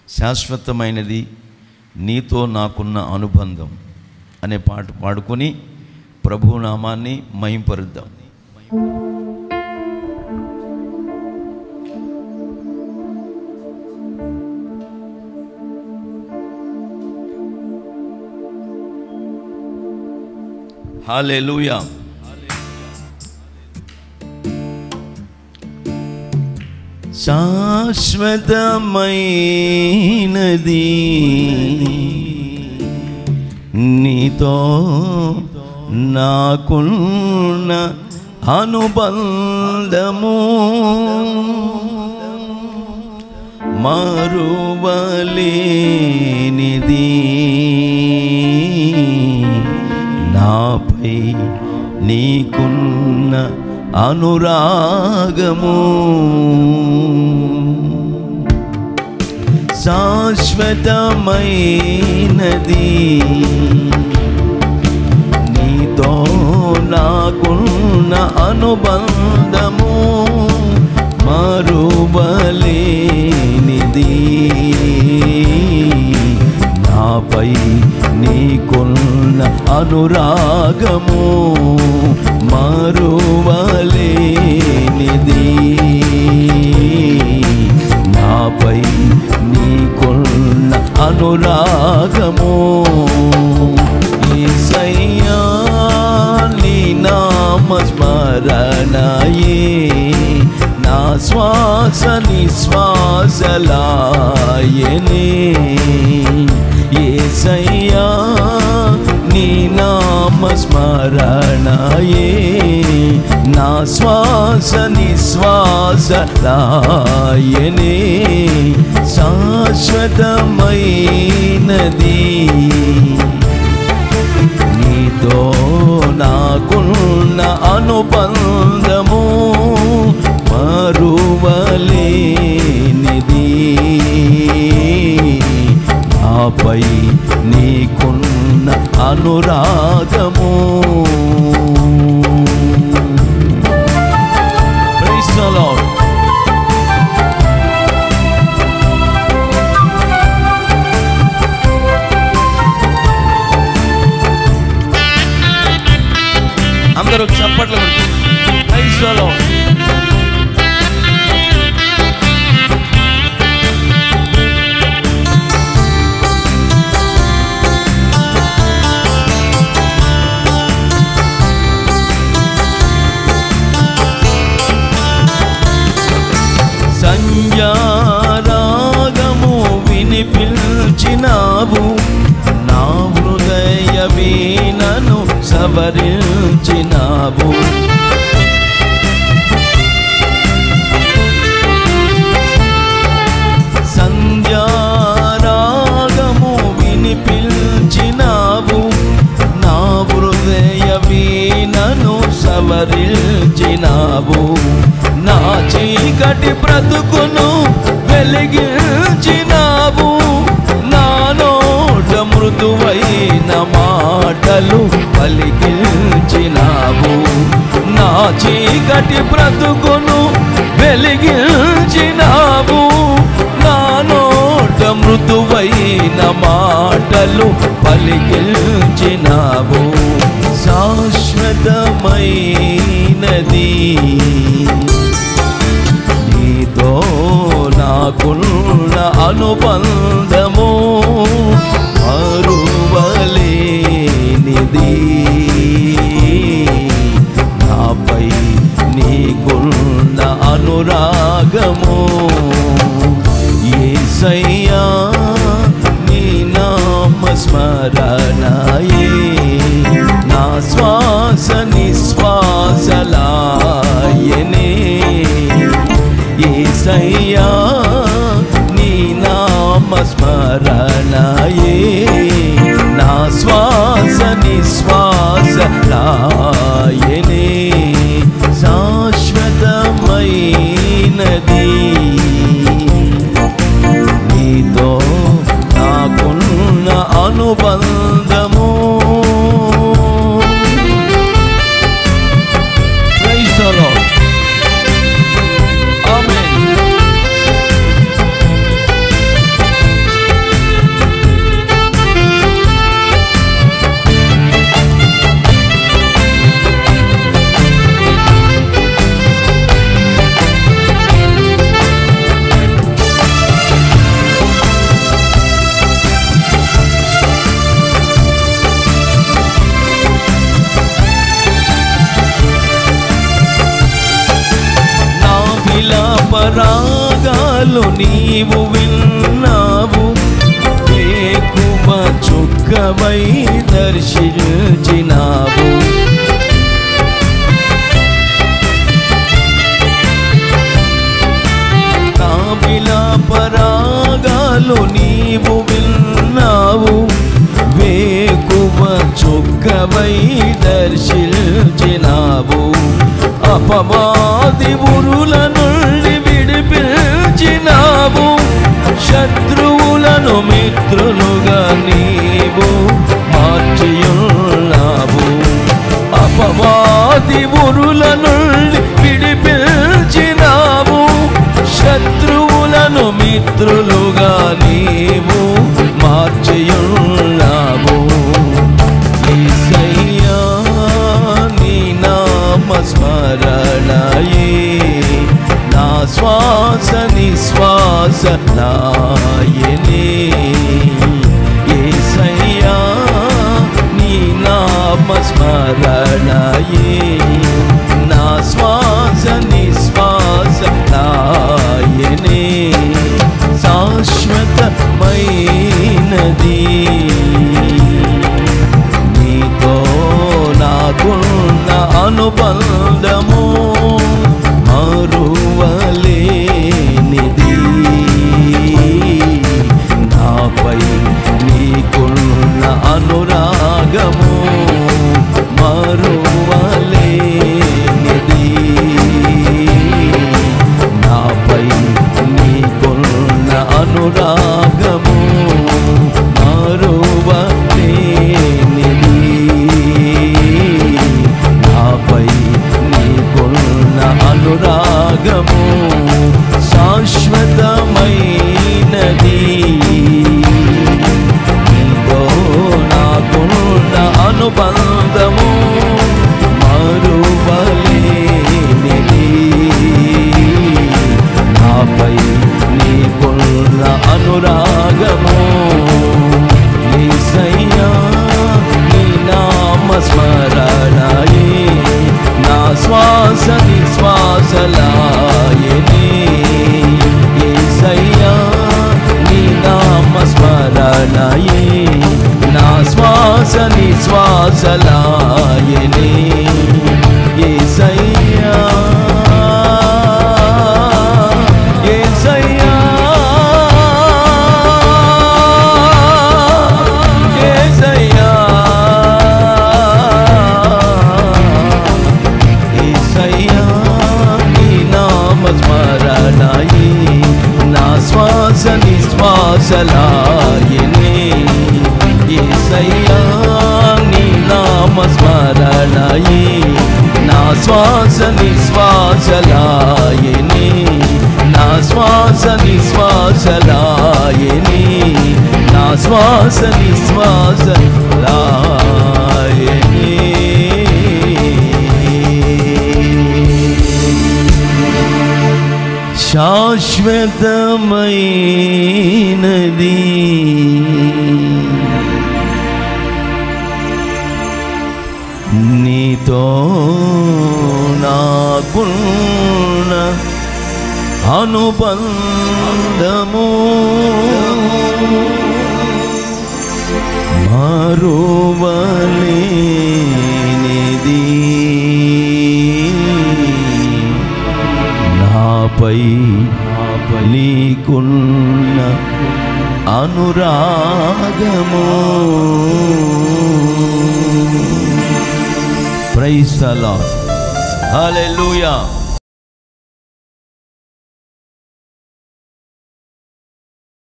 శాశ్వతమైనది నీతో నాకున్న అనుబంధం అనే పాట పాడుకొని ప్రభునామాన్ని మహింపరుద్దాం హాలెలూయా శాశ్వతమైనది నీతో నాకున్న అనుబంధము మరువలేనిది నాపై నీకున్న అనురాగము శాశ్వతమైనది నీతో నాకున్న అనుబంధము మరువలేనిది నాపై నీకున్న అనురాగము మరువలేనిది నాపై నీకున్న అనురాగము యేసయ్యా నీ నామస్మరణయే నా శ్వాస నిశ్వాసలాయనే యేసయ్యా నీ నామస్మరణయే నా శ్వాస నిశ్వాసలాయనే శాశ్వతమైనది నీతో నాకున్న అనుబంధము మరువలేనిది నాపై నీకున్న అనురాగము Praise the Lord. అందరూ చప్పట్లు కొడుతూ, Praise the Lord. సంజారాగము వినిపించినావు నా హృదయ వీణను సవరించినావు సంధ్యారాగము వినిపించినావు నా హృదయ వీణను సవరించినావు నా చీకటి బ్రతుకును వెలిగించినావు నా నోట మృదువైన మాటలు పలికించినావు నా చీకటి బ్రతుకును వెలిగించినావు నా నోట మృదువైన మాటలు పలికించినావు శాశ్వతమైనది నీతో నాకున్న అనుబంధము మరువలేనిది నాపై నీకున్న అనురాగము ఏసయ్యా నీ నామస్మరణయే నా శ్వాస నిశ్వాసలాయనే ఏసయ్యా నీ నామస్మరణయే నా శ్వాస నిశ్వాసలాయనే శాశ్వతమైనది నీతో నాకున్న అనుబంధము Praise the Lord. Amen. పరాగాలు నీవు విన్నావు ఏకుమ చుక్కవై దర్శించినావు నామిల పరాగాలు నీవు విన్నావు వేకువ చుక్కవై దర్శించినావు అపవాది ఉరుల నుండి విడిపించినావు శత్రువులను మిత్రులుగా నీవు మార్చియున్నావు అపవాది ఉరుల నుండి విడిపించినావు శత్రువులను మిత్రులుగా నీవు మార్చియున్నావు యేసయ్యా నీ నామ స్మరణయే నా శ్వాస నిశ్వాస నాయనే యేసయ్యా నీ నామ స్మరణయే నా శ్వాస నిశ్వాస నాయనే శాశ్వతమైనది నీతో నాకున్న అనుబంధము మరువలేనిది నాపై నీకున్న అనురాగము మరువలేనిది నాపై నీకున్న అనురాగము మరువలేనిది నాపై నీకున్న అనురాగము శాశ్వతమైనది నీతో నాకున్న అనుబంధము మరువలేనిది నాపై నీకున్న అనురాగము యేసయ్యా నీ నామ స్మరణయే నా శ్వాస నిశ్వాసలాయనే యేసయ్యా నీ నామ స్మరణయే నా శ్వాస నిశ్వాసలాయనే యేసయ్యా యేసయ్యా యేసయ్యా యేసయ్యా నీ నామ స్మరణయే నా శ్వాస నిశ్వాసలాయనే యేసయ్యా నీ నామ స్మరణయే నా శ్వాస నిశ్వాసలాయనే నా శ్వాస నిశ్వాసలాయనే నా శ్వాస నిశ్వాసలాయనే శాశ్వతమైనది నీతో నాకున్న అనుబంధము మరువలేనిది నాపై నీకున్న అనురాగము ప్రైస్ ద లార్డ్ హల్లెలూయా